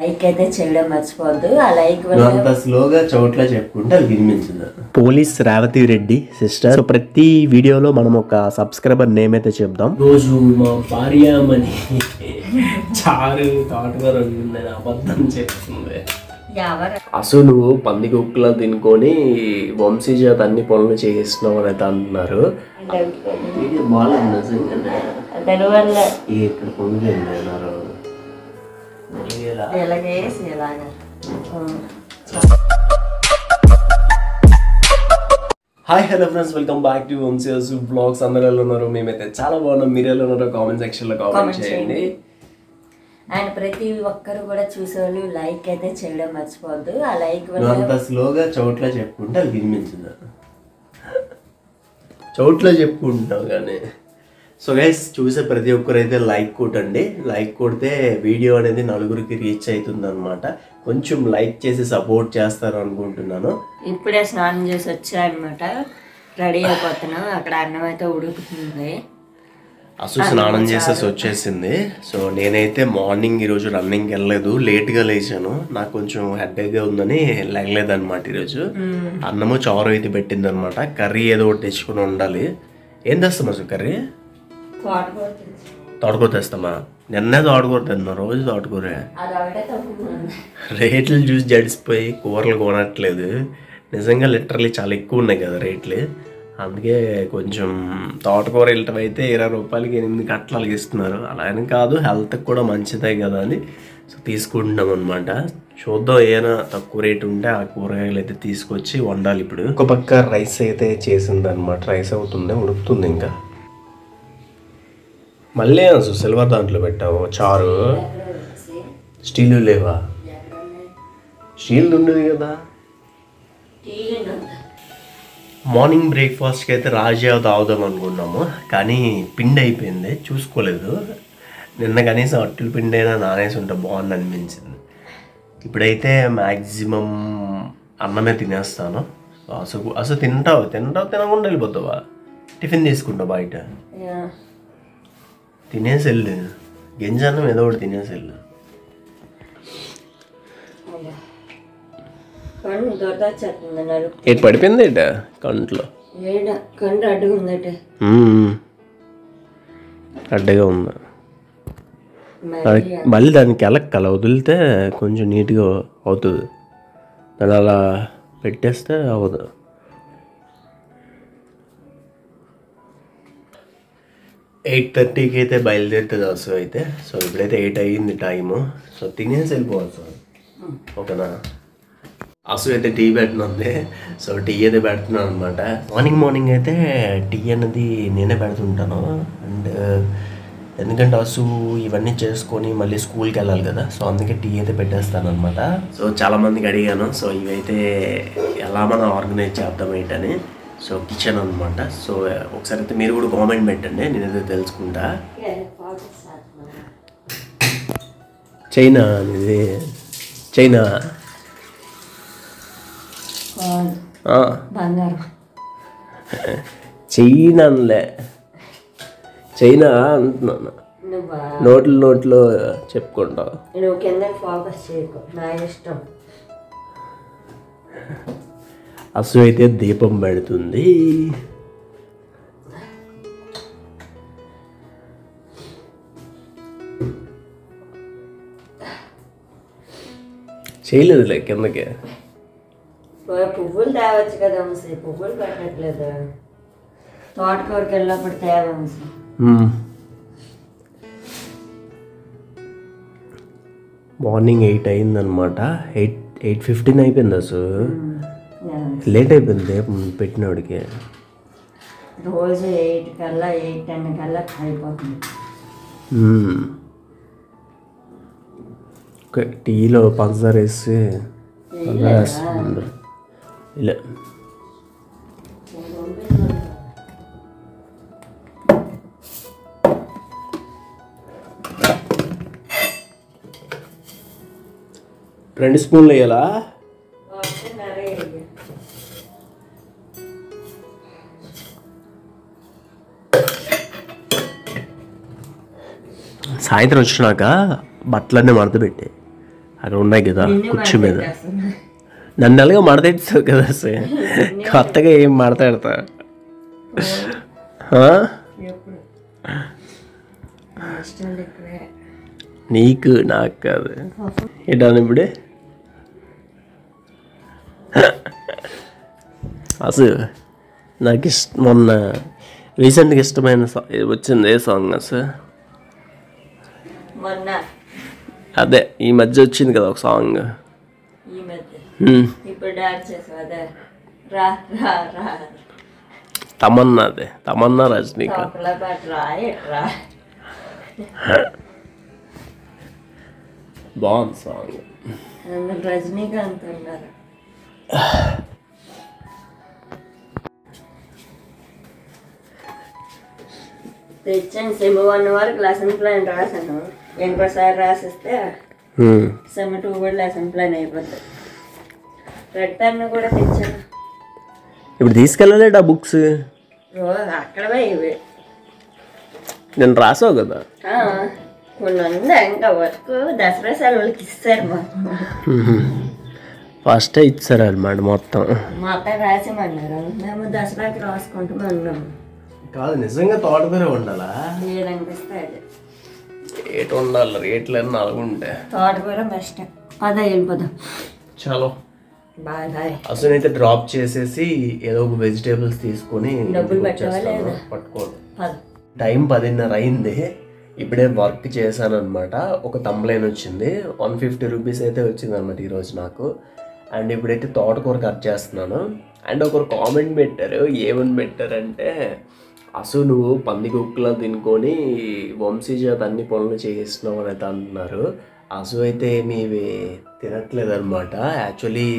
Like అయితే చేయడం మర్చిపోవద్దు ఆ లైక్ నువ్వు వల్ల అంత స్లోగా చోట్ల చెప్పుకుంటే అది వినిపించదు police Revathi Reddy sister so ప్రతి వీడియోలో మనం ఒక సబ్స్క్రైబర్ నేమ్ అయితే చెప్దాం రోజు మా భార్యమని చారు తోటకూర వండిందని అబద్ధం చెప్తుంది ఎవరు అసలు నువ్వు పంది కుక్కలా తినుకొని వంశీ చేత అన్ని పనులు చేయిస్తున్నావు అని అయితే అంటున్నారు వీడియో బాగాలేదు నిజంగానే దానివల్ల ఈ ఇక్కడ పొందింది అన్నారు ఇలాగేసి ఇలాగా hi hello friends welcome back to Vamsi's vlogs అందరూ ఎలా ఉన్నారు మేమైతే చాలా బాగున్నాం మీరు ఎలా ఉన్నారో కామెంట్ సెక్షన్ లో కామెంట్ Comment చేయండి అండ్ ప్రతి ఒక్కరు కూడా చూసేవాళ్ళు లైక్ అయితే చేయడం మర్చిపోవద్దు ఆ లైక్ నువ్వు వల్ల అంత స్లోగా చోట్ల చెప్పుకుంటే అది వినిపించదు చోట్ల చెప్పుకుంటున్నావు కానీ సో గైస్ చూసే ప్రతి ఒక్కరు అయితే లైక్ కొట్టండి లైక్ కొడితే వీడియో అనేది నలుగురికి రీచ్ అవుతుంది అనమాట కొంచెం లైక్ చేసి సపోర్ట్ చేస్తారు అనుకుంటున్నాను ఇప్పుడే స్నానం చేసి వచ్చా అనమాట రెడీ అయిపోతున్నాం అక్కడ అన్నం అయితే ఉడుకుతుంది అసలు స్నానం చేసేసి వచ్చేసింది సో నేనైతే మార్నింగ్ ఈరోజు రన్నింగ్కి వెళ్ళలేదు లేట్గా లేచాను నాకు కొంచెం హెడ్ఏక్గా ఉందని లేగలేదన్నమాట ఈరోజు అన్నము చారు అయితే పెట్టింది అనమాట కర్రీ ఏదో ఒకటి తెచ్చుకుని ఉండాలి ఏం తెస్తాం అసలు కర్రీ తోటకూర తెచ్చు. తోటకూర తెస్తామా నిన్నే తోటకూర తిన్నా రోజు తోటకూరే అది ఒకటే తక్కువ రేట్లు చూసి జడిసిపోయి కూరలు కొనట్లేదు నిజంగా లిటరలీ చాలా ఎక్కువ ఉన్నాయి కదా రేట్లు అందుకే కొంచెం తోటకూర వెళ్ళటం అయితే ఇరవై రూపాయలకి ఎనిమిది కట్టలు ఇస్తున్నారు అలా అని కాదు హెల్త్కి కూడా మంచిదే కదా అని సో తీసుకుంటున్నాం అనమాట చూద్దాం ఏమైనా తక్కువ రేట్ ఉంటే ఆ కూరగాయలు అయితే తీసుకొచ్చి వండాలి ఇప్పుడు ఒక పక్క రైస్ అయితే చేసింది అనమాట రైస్ అవుతుంది ఉడుకుతుంది ఇంకా మళ్ళీ అసలు సిల్వర్ దాంట్లో పెట్టావు చారు స్టీల్ లేవా స్టీల్ ఉండదు కదా మార్నింగ్ బ్రేక్ఫాస్ట్కి అయితే రాజా తాగుదాం అనుకున్నాము కానీ పిండి అయిపోయింది చూసుకోలేదు నిన్న కనీసం అట్టుల పిండి అయినా నానేసి ఉంటే బాగుంది అనిపించింది ఇప్పుడైతే మ్యాక్సిమం అన్నమే తినేస్తాను అసలు అసలు తింటావు తింటావు తినకుండా వెళ్ళిపోతావా టిఫిన్ తీసుకుంటావు బయట తినేసి వెళ్ళు గింజన్నం ఏదో ఒకటి తినేసి వెళ్ళు కన్ను దొరదచ్చేస్తుంది నలుపు ఎటు పడిపోయింది ఇట కంట్లో ఏడ కన్ను అడ్డుగా ఉందట అడ్డగా ఉంది మరి అది మళ్ళీ దానికి ఎలక్క అలా వదిలితే కొంచెం నీట్గా అవుతుంది దాన్ని అలా పెట్టేస్తే అవ్వదు ఎయిట్ థర్టీకి అయితే బయలుదేరుతుంది అసలు అయితే సో ఇప్పుడైతే ఎయిట్ అయ్యింది టైము సో తినేసి వెళ్ళిపోవాలి సార్ ఓకేనా అసలు అయితే టీ పెట్టినంది సో టీ అయితే పెడుతున్నాను అనమాట మార్నింగ్ మార్నింగ్ అయితే టీ అనేది నేనే పెడుతుంటాను అండ్ ఎందుకంటే అసు ఇవన్నీ చేసుకొని మళ్ళీ స్కూల్కి వెళ్ళాలి కదా సో అందుకే టీ అయితే పెట్టేస్తాను అనమాట సో చాలా మందికి అడిగాను సో ఇవైతే ఎలా మనం ఆర్గనైజ్ చేద్దాం ఏంటని సో కిచెన్ అనమాట సో ఒకసారి అయితే మీరు కూడా కామెంట్ పెట్టండి నేనైతే తెలుసుకుంటా చైనా ఇది చైనా ఆ, బంగారం చైనాలే చైనా అంటున్నాను నువ్వా నోట్లు నోట్లో చెప్పుకుంటా నువ్వు కింద ఫోకస్ చేయకు నా ఇష్టం అసు అయితే దీపం పెడుతుంది చేయలేదులే కిందకి ఓ పువ్వులు తేవచ్చు కదా వంశీ పువ్వులు పెట్టట్లేదు తోటకూరకి వెళ్ళినప్పుడు తేవ వంశీ మార్నింగ్ ఎయిట్ అయిందనమాట ఎయిట్ ఎయిట్ ఫిఫ్టీన్ అయిపోయింది అసలు లేట్ అయిపోయింది దీపం పెట్టినోడికి రోజు ఎయిట్ కల్లా ఎయిట్ టెన్ కల్లా అయిపోతుంది మ్మ్. ఓకే టీలో పంచదార వేసి పంచదార వేస్తుంది ఇలా రెండు స్పూన్లు వేయాలా సాయంత్రం వచ్చినాక బట్టలన్నీ మడత పెట్టి అక్కడ ఉన్నాయి కదా నిన్ను కుర్చీ మీద మడతెట్టేస్తుంది. నన్ను ఎలాగో మడతెట్టావు కదా అసలు కొత్తగా ఏం మడతెడతా ఆ? ఎప్పుడు నా ఇష్టం ఎక్కువే నీకు నాకు కాదు ఏంటాను ఇప్పుడే అసలు నాకు ఇష్ట మొన్న రీసెంట్గా ఇష్టమైన సాంగ్ వచ్చింది ఏ సాంగ్ అసలు మొన్న అదే ఈ మధ్య వచ్చింది కదా ఒక సాంగ్ ఈ మధ్య హ్మ్. ఇప్పుడు డాన్స్ చేసావు అదే రా రా రా తమన్నా అదే తమన్నా రజనీకాంత్ తోకల పాట రా ఎట్రా బాగుంది సాంగ్ అందులో రజనీకాంత్ ఉన్నారు తెచ్చాను సెమ్ వన్ వరకు లెసన్ ప్లాన్ రాశాను ఇంకోసారి రాసిస్తే హ్మ్. సెమ్ టూ కూడా లెసన్ ప్లాన్ అయిపోతుంది రెడ్ పెన్ కూడా తెచ్చాను ఇప్పుడు తీసుకెళ్ళలేడు ఆ బుక్స్ రోజు అక్కడవే ఇవి నేను రాసావు కదా ఆ, కొన్ని ఉందా ఇంకా వర్క్ దసరా సెలవులకి ఇస్తారు మాకు ఫస్టే ఇచ్చారు అనమాట మొత్తం మా అత్తయ్య రాసేమన్నారు మేము దసరాకి రాసుకుంటూ ఉన్నాము కాదు నిజంగా తోటకూర ఉండాలా ఏదనిపిస్తే అది రేట్ ఉండాలి రేట్లు అన్నీ అలాగుంటే తోటకూర బెస్ట్ పద వెళ్ళిపోదాం చలో బాయ్ బాయ్ అసలు అయితే డ్రాప్ చేసేసి ఏదో ఒక వెజిటేబుల్స్ తీసుకొని డబ్బులు ఇంటికి పెట్టావా వచ్చేస్తాను. లేదా? పట్టుకోండి పద టైం పదిన్నర అయింది ఇప్పుడే వర్క్ చేశాను అనమాట ఒక తమ్లైన్ వచ్చింది వన్ ఫిఫ్టీ రూపీస్ అయితే వచ్చింది అనమాట ఈరోజు నాకు అండ్ ఇప్పుడైతే తోటకూర కట్ చేస్తున్నాను అండ్ ఒకరు కామెంట్ పెట్టారు ఏమని పెట్టారంటే అసలు నువ్వు పంది కుక్కలా తినుకొని వంశీ చేత అన్ని పనులు చేయిస్తున్నావు అని అయితే అంటున్నారు అసు అయితే ఏమి తినట్లేదు అనమాట యాక్చువల్లీ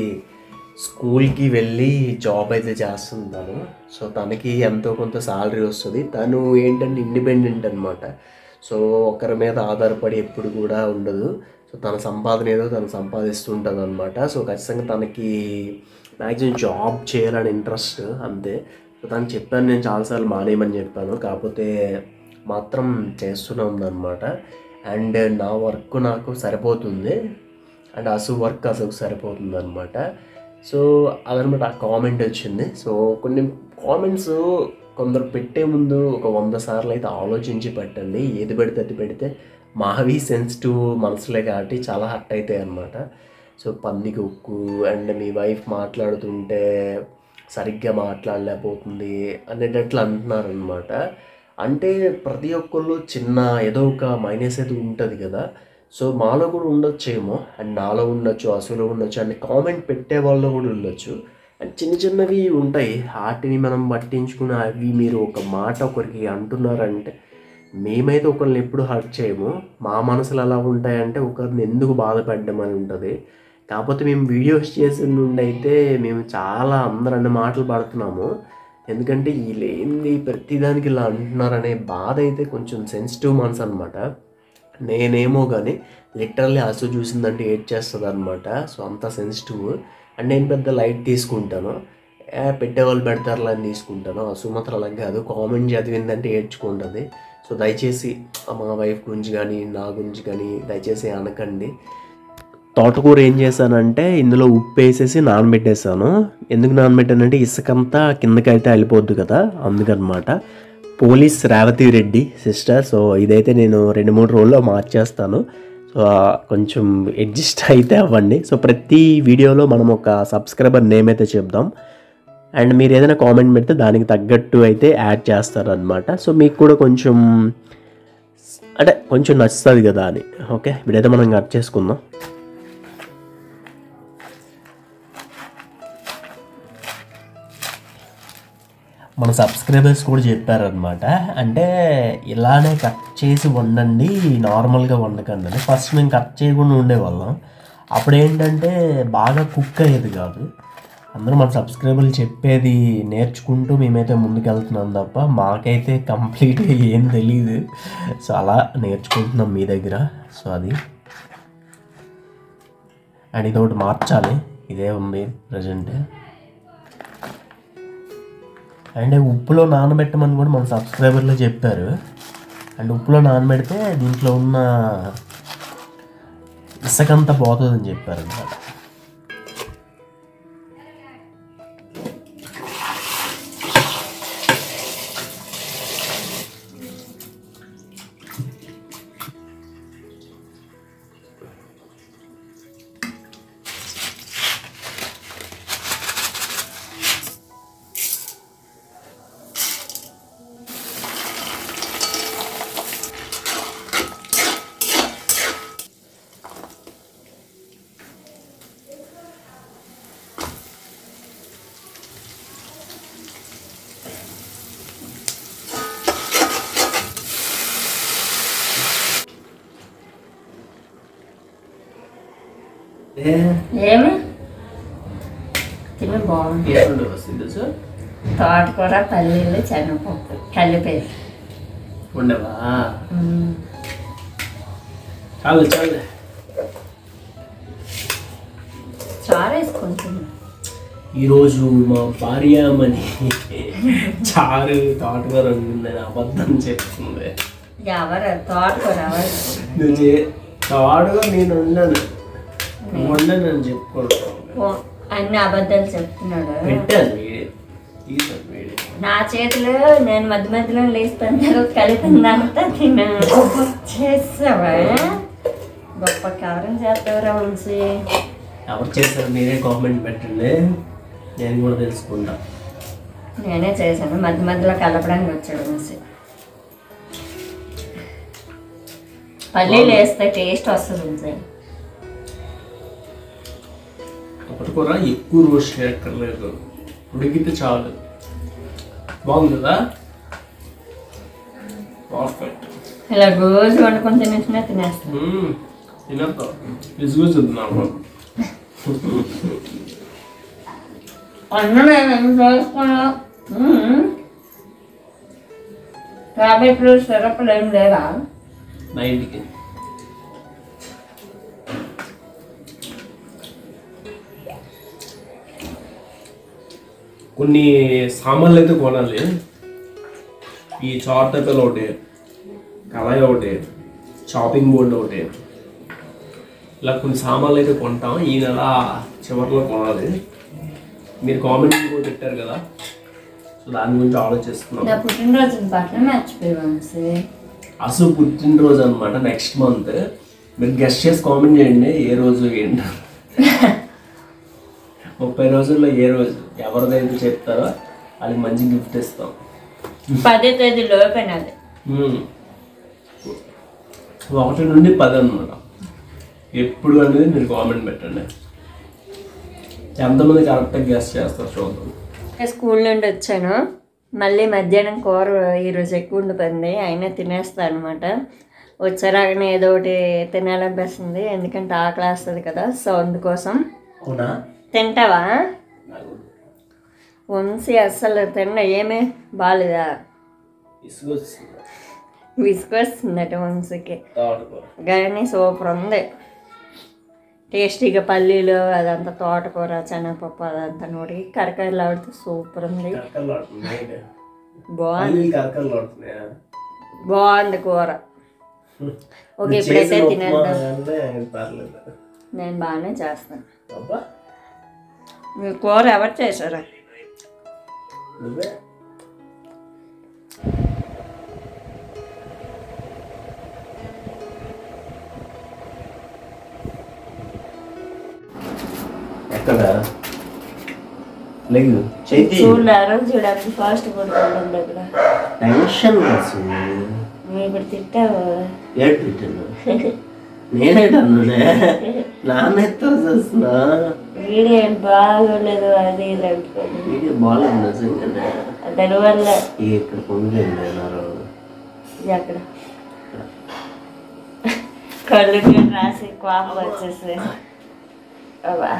స్కూల్కి వెళ్ళి జాబ్ అయితే చేస్తుంది తను సో తనకి ఎంతో కొంత సాలరీ వస్తుంది తను ఏంటంటే ఇండిపెండెంట్ అనమాట సో ఒకరి మీద ఆధారపడి ఎప్పుడు కూడా ఉండదు సో తన సంపాదన ఏదో తను సంపాదిస్తుంటుంది అనమాట సో ఖచ్చితంగా తనకి మ్యాక్సిమం జాబ్ చేయాలని ఇంట్రెస్ట్ అంతే సో తనకు చెప్పాను నేను చాలాసార్లు మానేయమని చెప్పాను కాకపోతే మాత్రం చేస్తూనే ఉందన్నమాట అండ్ నా వర్క్ నాకు సరిపోతుంది అండ్ అసు వర్క్ అసలు సరిపోతుంది అనమాట సో అదనమాట ఆ కామెంట్ వచ్చింది సో కొన్ని కామెంట్స్ కొందరు పెట్టే ముందు ఒక వంద సార్లు అయితే ఆలోచించి పెట్టండి ఏది పెడితే అది పెడితే మావి సెన్సిటివ్ మనసులే కాబట్టి చాలా హర్ట్ అవుతాయి అనమాట సో పందికి ఉక్కు అండ్ మీ వైఫ్ మాట్లాడుతుంటే సరిగ్గా మాట్లాడలేకపోతుంది అనేటట్లు అంటున్నారు అనమాట అంటే ప్రతి ఒక్కళ్ళు చిన్న ఏదో ఒక మైనస్ అయితే ఉంటుంది కదా సో మాలో కూడా ఉండొచ్చేమో అండ్ నాలో ఉండొచ్చు అసలు ఉండొచ్చు అండ్ కామెంట్ పెట్టే వాళ్ళు కూడా ఉండొచ్చు అండ్ చిన్న చిన్నవి ఉంటాయి వాటిని మనం పట్టించుకుని అవి మీరు ఒక మాట ఒకరికి అంటున్నారంటే మేమైతే ఒకరిని ఎప్పుడు హర్ట్ చేయము మా మనసులు ఎలా ఉంటాయంటే ఒకరిని ఎందుకు బాధపడ్డం అని ఉంటుంది కాకపోతే మేము వీడియోస్ చేసిన నుండి అయితే మేము చాలా అందరు అన్ని మాటలు పడుతున్నాము ఎందుకంటే వీళ్ళు ఏంది ప్రతిదానికి ఇలా అంటున్నారనే బాధ అయితే కొంచెం సెన్సిటివ్ మనసు అనమాట నేనేమో కానీ లిటరల్లీ అసు చూసిందంటే ఏడ్ చేస్తుంది అనమాట సో అంత సెన్సిటివ్ అండ్ నేను పెద్ద లైట్ తీసుకుంటాను ఏ పెట్టేవాళ్ళు పెడతారులా అని తీసుకుంటాను అసు మాత్రం అలా కాదు కామెంట్ చదివిందంటే ఏడ్చుకుంటుంది సో దయచేసి మా వైఫ్ గురించి కానీ నా గురించి కానీ దయచేసి అనకండి తోటకూర ఏం చేశానంటే ఇందులో ఉప్పు వేసేసి నానబెట్టేసాను ఎందుకు నానబెట్టానంటే ఇసుకంతా కిందకైతే వెళ్ళిపోద్ది కదా అందుకనమాట police Revathi Reddy sister so ఇదైతే నేను రెండు మూడు రోజుల్లో మార్చేస్తాను సో ఆ, కొంచెం అడ్జస్ట్ అయితే అవ్వండి సో ప్రతి వీడియోలో మనం ఒక సబ్స్క్రైబర్ నేమ్ అయితే చెప్దాం అండ్ మీరు ఏదైనా కామెంట్ పెడితే దానికి తగ్గట్టు అయితే యాడ్ చేస్తారనమాట సో మీకు కూడా కొంచెం అంటే కొంచెం నచ్చుతుంది కదా అని ఓకే ఇప్పుడైతే మనం కట్ చేసుకుందాం మన సబ్స్క్రైబర్స్ కూడా చెప్పారనమాట అంటే ఇలానే కట్ చేసి వండండి నార్మల్గా వండకండి అని ఫస్ట్ మేము కట్ చేయకుండా ఉండేవాళ్ళం అప్పుడు ఏంటంటే బాగా కుక్ అయ్యేది కాదు అందరూ మన సబ్స్క్రైబర్లు చెప్పేది నేర్చుకుంటూ మేమైతే ముందుకెళ్తున్నాం తప్ప మాకైతే కంప్లీట్గా ఏం తెలియదు సో అలా నేర్చుకుంటున్నాం మీ దగ్గర సో అది అండ్ ఇది ఒకటి మార్చాలి ఇదే ఉంది ప్రజెంట్ అండ్ ఉప్పులో నానబెట్టమని కూడా మన సబ్స్క్రైబర్లు చెప్పారు అండ్ ఉప్పులో నానబెడితే దీంట్లో ఉన్న ఇసకంతా పోతుందని చెప్పారనమాట ఏమి తిని బాగుంది తోటకూర పల్లీలు శనగపప్పు కలిపేది ఉండవా చాలు చాలు చారు వేసుకుంటున్నా ఈరోజు మా భార్యామణి చారు తోటకూర వండిందని అబద్ధం చెప్తుంది ఎవరు తోటకూర ఎవరు నువ్వు చే తోటగా నేను వండాను నువ్వు వండాను అని చెప్పుకుంటాను ఓ, అన్ని అబద్ధాలు చెప్తున్నాడు పెట్టాను వీడియో తీసాను వీడియో నా చేతిలో నేను మధ్య మధ్యలో లేస్తాను కలిపిందంతా తిన చేసావా గొప్ప కారం చేస్తావురా వంశీ ఎవరు చేశారు మీరే కామెంట్ పెట్టండి నేను కూడా తెలుసుకుంటా నేనే చేశాను మధ్య మధ్యలో కలపడానికి వచ్చాడు వంశీ పల్లీలు వేస్తే టేస్ట్ వస్తుంది వంశీ తోటకూర ఎక్కువ రోస్ట్ చేయక్కర్లేదు ఉడికితే చాలు బాగుంది కదా పర్ఫెక్ట్ ఇలా రోజు వండుకొని తినేసినా తినేస్తాను తినద్దాం విసుగుతుంది నాకు అన్న నేను ఏం చేసుకున్నా టాబ్లెట్లు సిరప్లు ఏం లేవా నైట్కి కొన్ని సామాన్లు అయితే కొనాలి ఈ చార్టకల్ ఒకటి కళాయి ఒకటి షాపింగ్ బోర్డు ఒకటి ఇలా కొన్ని సామాన్లు అయితే కొంటాం ఈ నెల చివరిలో కొనాలి మీరు కామెంట్ కూడా పెట్టారు కదా సో దాని గురించి ఆలోచిస్తున్నాం నా పుట్టినరోజు బట్టలు మర్చిపోయాను అసలు పుట్టినరోజు అనమాట నెక్స్ట్ మంత్ మీరు గెస్ట్ చేసి కామెంట్ చేయండి ఏ రోజు ఏంటో ముప్పై రోజుల్లో ఏ రోజు ఎవరిదైతే చెప్తారో వాళ్ళకి మంచి గిఫ్ట్ ఇస్తాం పదే తేదీ లోపేనది మ్మ్. ఒకటి నుండి పది అనమాట ఎప్పుడు అనేది మీరు కామెంట్ పెట్టండి ఎంతమంది కరెక్ట్గా గెస్ట్ చేస్తారు చూద్దాం స్కూల్ నుండి వచ్చాను మళ్ళీ మధ్యాహ్నం కూర ఈరోజు ఎక్కువ ఉండిపోయింది అయినా తినేస్తాను అనమాట వచ్చారాగానే ఏదో ఒకటి తినాలనిపిస్తుంది ఎందుకంటే ఆకలి వేస్తుంది కదా సో అందుకోసం అవునా తింటావా వంశీ అస్సలు తిన్న ఏమీ బాగాలేదా ఇసుకొస్తుంది విసుకొస్తుందట వంశీకి తోటకూర కానీ సూపర్ ఉంది టేస్టీగా పల్లీలు అదంతా తోటకూర శనగపప్పు అదంతా నోటికి కరకరలు ఆడితే సూపర్ ఉంది కరకరలాడుతుంది బాగుంది పల్లీలు కరకరలాడుతున్నాయా బాగుంది కూర ఓకే ఇప్పుడైతే చేసిన తినేద్దాం ఉప్మా అంటే పర్లేదు నేను బాగానే చేస్తాను అబ్బా మీ కూర ఎవరు చేశారా నువ్వే ఎక్కడ లేదు చైతి చూడు ఆ రోజు చూడండి ఫాస్ట్ పడుకుంటుంది దగ్గర టెన్షన్ వస్తుంది నువ్వు ఇప్పుడు తిట్టావు ఏడు పెట్టాను నేనేటన్నునే నాన్న తోసేస్తున్నా వీడియో ఏం బాగోలేదు అది ఇది అనుకోండి వీడియో బాగాలేదు నిజంగానే దానివల్ల ఈ ఇక్కడ పొందింది అన్నారు ఇది అక్కడ కళ్ళు కూడా రాసి కోపం వచ్చేసి అబ్బా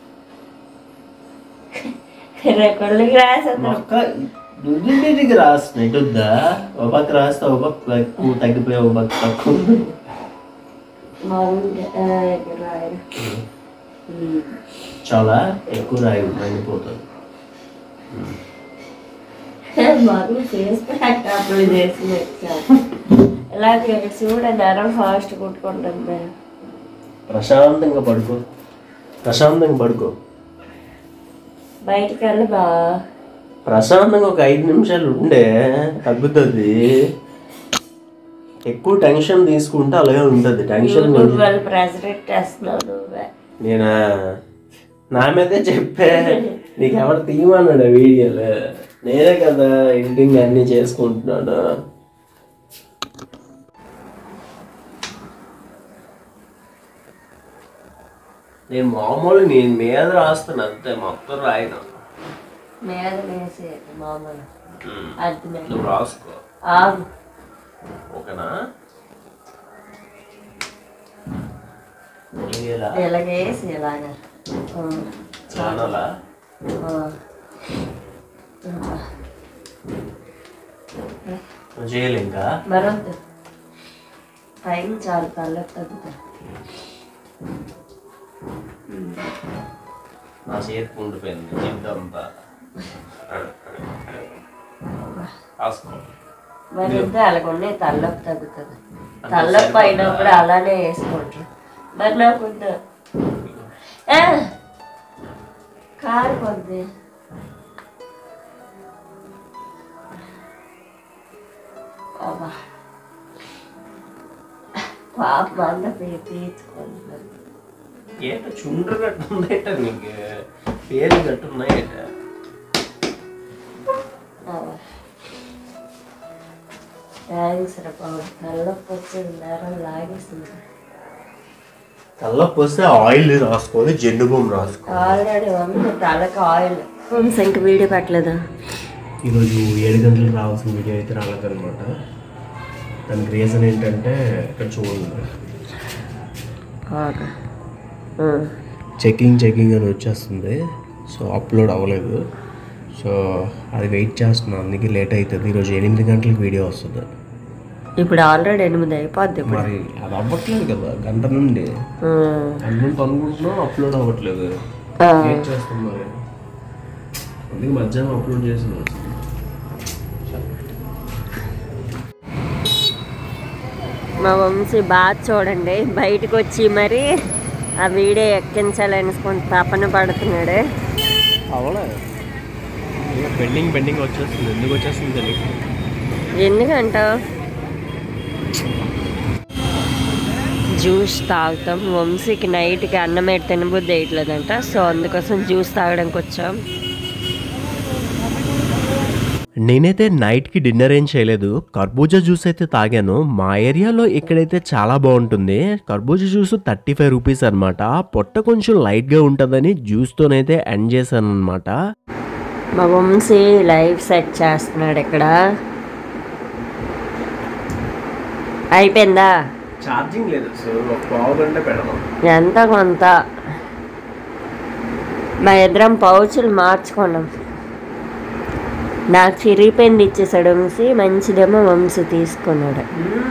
రే కళ్ళుకి రాసి మొక్క దుడ్డింటికి రాస్తున్నాయి దుద్దా ఒక పక్క రాస్తే ఒక పక్క ఎక్కువ తగ్గిపోయి ఒక పక్క తక్కువ ఉంది. మామూలుగా రాయరు చాలా ఎక్కువ రాయి మండిపోతుంది మాకు ఫేస్ ప్యాక్ అప్లై చేసి వచ్చాను ఇలాగే ఇక్కడ చూడండి అరం ఫాస్ట్ కొట్టుకుంటుంది ప్రశాంతంగా పడుకో ప్రశాంతంగా పడుకో బయటికి వెళ్ళి బా ప్రశాంతంగా ఒక ఐదు నిమిషాలు ఉండే తగ్గుతుంది ఎక్కువ టెన్షన్ తీసుకుంటే అలాగే ఉంటుంది టెన్షన్ యూట్యూబ్ వాళ్ళు ప్రెజర్ పెట్టేస్తున్నావు నువ్వే నేనా నా మీదే చెప్పే నీకు ఎవరు తీయమన్నాడు ఆ వీడియోలు నేనే కదా ఎడిటింగ్ అన్నీ చేసుకుంటున్నాను నేను మామూలు నేను మీద రాస్తాను అంతే మొత్తం రాయను మీద వేసేది మామూలు అర్థమే నువ్వు రాసుకో ఆగు ఓకేనా ఇలా ఇలాగేసి ఇలాగా ఆ, ఛానలా ఆ. నువ్వు చేయలే ఇంకా మరొద్దు టైం చాలు తలెత్తి తగ్గుతా నా చేతికి ఉండిపోయింది జిడ్డంతా రాసుకో మరొద్దు అలాగొండే తలనొప్పి తగ్గుతుంది తలనొప్పి అయినప్పుడు అలానే వేసుకుంటారు మరి నాకు వద్దు ఏ, కారు కొద్ది అబ్బా. పాపం అంత తీర్చుకుంటున్నాను ఏట చుండ్రు కట్టుందేట నీకు పేరు కట్టున్నాయేట థ్యాంక్స్ రా బాబు తలనొప్పి వచ్చింది నేరం లాగేసింది తలనొప్పి వస్తే ఆయిల్ రాసుకోవాలి జెండు బొమ్మ రాసుకో ఆల్రెడీ ఉంది తలకి ఆయిల్ ఇంక వీడియో పెట్టలేదా ఈరోజు ఏడు గంటలకు రావాల్సిన వీడియో అయితే రాలేదన్నమాట దానికి రీజన్ ఏంటంటే ఇక్కడ చూడండి చెకింగ్ చెకింగ్ అని వచ్చేస్తుంది సో అప్లోడ్ అవ్వలేదు సో అది వెయిట్ చేస్తున్నాను అందుకే లేట్ అవుతుంది ఈరోజు ఎనిమిది గంటలకు వీడియో వస్తుంది ఇప్పుడు ఆల్రెడీ ఎనిమిది అయిపోద్ది ఇప్పుడు మరి అది అవ్వట్లేదు కదా గంట నుండి ఉమ్. గంట నుండి అనుకుంటున్నాం అప్లోడ్ అవ్వట్లేదు ఆ. ఏం చేస్తాం మరి అందుకే మధ్యాహ్నం అప్లోడ్ చేసిన మా వంశీ బాగా చూడండి బయటకు వచ్చి మరి ఆ వీడియో ఎక్కించాలనుకుంటే తపన పడుతున్నాడు అవలే పెండింగ్ పెండింగ్ వచ్చేస్తుంది ఎందుకు వచ్చేస్తుంది తెలియదు ఎందుకంటావు జ్యూస్ తాగుతాం వంశీకి నైట్కి అన్నం పెట్టి తినబుద్ధి వేయట్లేదంట సో అందుకోసం జ్యూస్ తాగడానికి వచ్చాం నేనైతే నైట్కి డిన్నర్ ఏం చేయలేదు కర్బూజా జ్యూస్ అయితే తాగాను మా ఏరియాలో ఇక్కడైతే చాలా బాగుంటుంది కర్బూజా జ్యూస్ థర్టీ ఫైవ్ రూపీస్ అనమాట పొట్ట కొంచెం లైట్గా ఉంటుందని జ్యూస్తోనైతే ఎండ్ చేశాను అనమాట మా వంశీ లైవ్ సెట్ చేస్తున్నాడు ఇక్కడ అయిపోయిందా ఛార్జింగ్ లేదు సో ఒక పావు గంట పెడదాం ఎంత కొంత మా ఇద్దరం పౌచులు మార్చుకున్నాం నాకు చిరిగిపోయింది ఇచ్చేసాడు వంశీ మంచిదేమో వంశీ తీసుకున్నాడు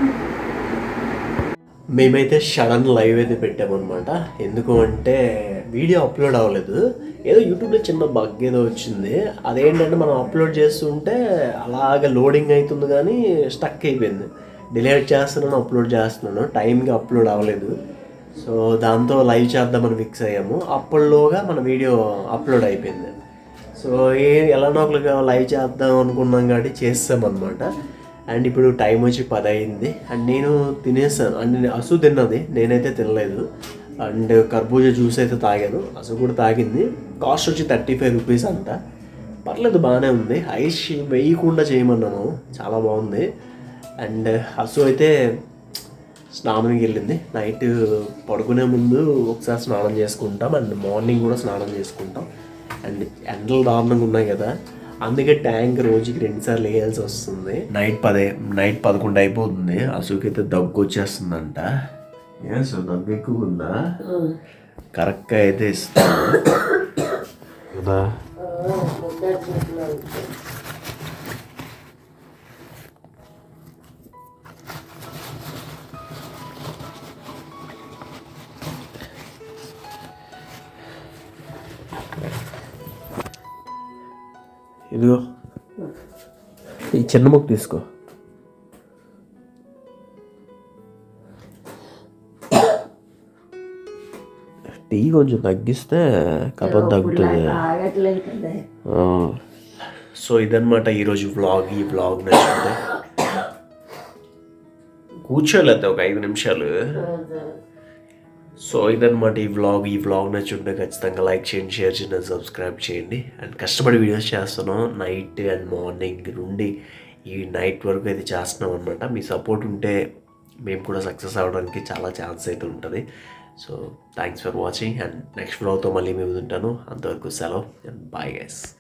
మేమైతే సడన్ లైవ్ అయితే పెట్టామన్నమాట ఎందుకు అంటే వీడియో అప్లోడ్ అవ్వలేదు ఏదో యూట్యూబ్లో చిన్న బగ్ ఏదో వచ్చింది అదేంటంటే మనం అప్లోడ్ చేస్తుంటే అలాగ లోడింగ్ అవుతుంది కానీ స్టక్ అయిపోయింది డిలీట్ చేస్తున్నాను అప్లోడ్ చేస్తున్నాను టైంకి అప్లోడ్ అవ్వలేదు సో దాంతో లైవ్ చేద్దామని ఫిక్స్ అయ్యాము అప్పటిలోగా మన వీడియో అప్లోడ్ అయిపోయింది సో ఏ ఎలానో ఒకలుగా లైవ్ చేద్దాం అనుకున్నాం కాబట్టి చేస్తామన్నమాట అండ్ ఇప్పుడు టైం వచ్చి పది అయింది అండ్ నేను తినేసాను అండ్ నేను అసు తిన్నది నేనైతే తినలేదు అండ్ కర్బూజా జ్యూస్ అయితే తాగాను అసు కూడా తాగింది కాస్ట్ వచ్చి థర్టీ ఫైవ్ రూపీస్ అంట పర్లేదు బాగానే ఉంది ఐస్ వేయకుండా చేయమన్నాము చాలా బాగుంది అండ్ అసు అయితే స్నానానికి వెళ్ళింది నైట్ పడుకునే ముందు ఒకసారి స్నానం చేసుకుంటాం అండ్ మార్నింగ్ కూడా స్నానం చేసుకుంటాం అండ్ ఎండలు దారుణంగా ఉన్నాయి కదా అందుకే ట్యాంక్ రోజుకి రెండుసార్లు వేయాల్సి వస్తుంది నైట్ పదే నైట్ పదకొండు అయిపోతుంది అసుకైతే దగ్గు వచ్చేస్తుందంట ఏ సో దగ్గు ఎక్కువ ఉందా కరెక్ట్గా అయితే ఇస్తాను కదా ఇదిగో ఈ చిన్న ముక్క తీసుకో టీ కొంచెం తగ్గిస్తే కపం తగ్గుతుంది ఆగట్లేదు కదా ఆ. సో ఇదన్నమాట ఈరోజు వ్లాగ్ ఈ వ్లాగ్ నచ్చింది కూర్చోలేదు ఒక ఐదు నిమిషాలు సో ఇదన్నమాట ఈ వ్లాగ్ ఈ వ్లాగ్ నచ్చుంటే ఖచ్చితంగా లైక్ చేయండి షేర్ చేయండి సబ్స్క్రైబ్ చేయండి అండ్ కష్టపడి వీడియోస్ చేస్తున్నాం నైట్ అండ్ మార్నింగ్ నుండి ఈ నైట్ వరకు అయితే చేస్తున్నాం అనమాట మీ సపోర్ట్ ఉంటే మేము కూడా సక్సెస్ అవ్వడానికి చాలా ఛాన్స్ అయితే ఉంటుంది so thanks for watching and next వ్లాగ్తో మళ్ళీ మేము ఉంటాను అంతవరకు సెలవు అండ్ బాయ్ గైస్